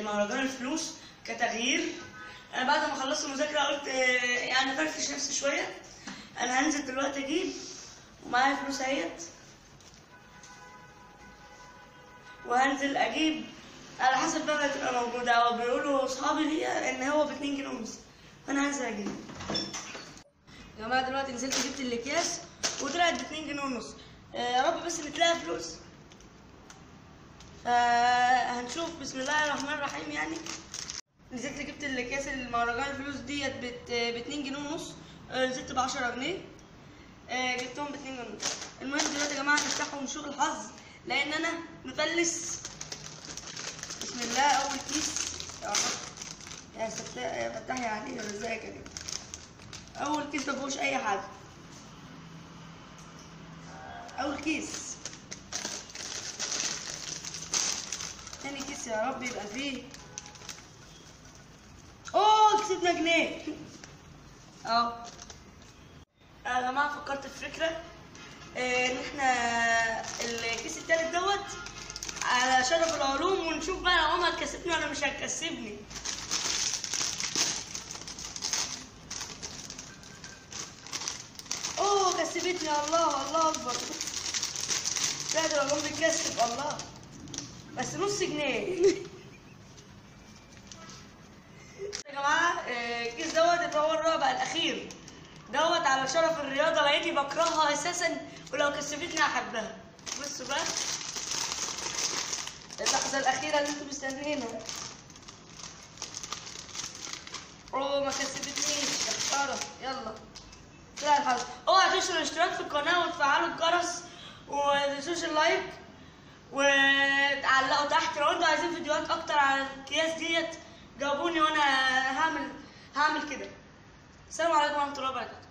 مهرجان الفلوس كتغيير انا بعد ما خلصت المذاكره قلت آه، يعني افرفش نفسي شويه انا هنزل دلوقتي اجيب ومعايا فلوس اهيت وهنزل اجيب على حسب بقى ما تبقى موجوده او بيقولوا اصحابي دي ان هو ب 2 جنيه ونص فانا هنزل اجيب يا جماعه دلوقتي نزلت جبت الاكياس وطلعت ب 2 جنيه ونص آه، يا رب بس نتلاقي فلوس فهنشوف بسم الله الرحمن الرحيم يعني نزلت جبت الاكياس المهرجان الفلوس ديت ب 2 جنيه ونص آه، نزلت ب 10 جنيه آه، جبتهم ب 2 جنيه ونص المهم دلوقتي يا جماعه نفتحهم ونشوف الحظ لان انا مفلس بسم الله اول كيس يا رب يا ستار يا فتحي عليه رزقك يا جماعة. اول كيس ما فيهوش اي حاجه اول كيس تاني كيس يا رب يبقى فيه اوه كسبنا جنيه اهو يا جماعه فكرت في فكره آه، ان احنا الكيس التالت دوت على شرف العلوم ونشوف بقى لو عمر كسبني ولا مش هتكسبني اوه كسبتني الله الله اكبر لا ده العلوم بتكسب الله بس نص جنيه يا جماعه آه، الكيس دوت اللي هو الرابع الاخير دوت على شرف الرياضه لقيتي بكرهها اساسا ولو كسبتني هحبها بصوا بقى اللحظه الاخيره اللي انتوا مستنيينها اوه ما كسبتنيش يا خساره يلا طلع الحظ اوعى تنسوا الاشتراك في القناه وتفعلوا الجرس وما تنسوش اللايك وتعلقوا تحت لو انتوا عايزين فيديوهات اكتر عن الاكياس ديت جاوبوني وانا هعمل هعمل كده السلام عليكم ورحمه الله وبركاته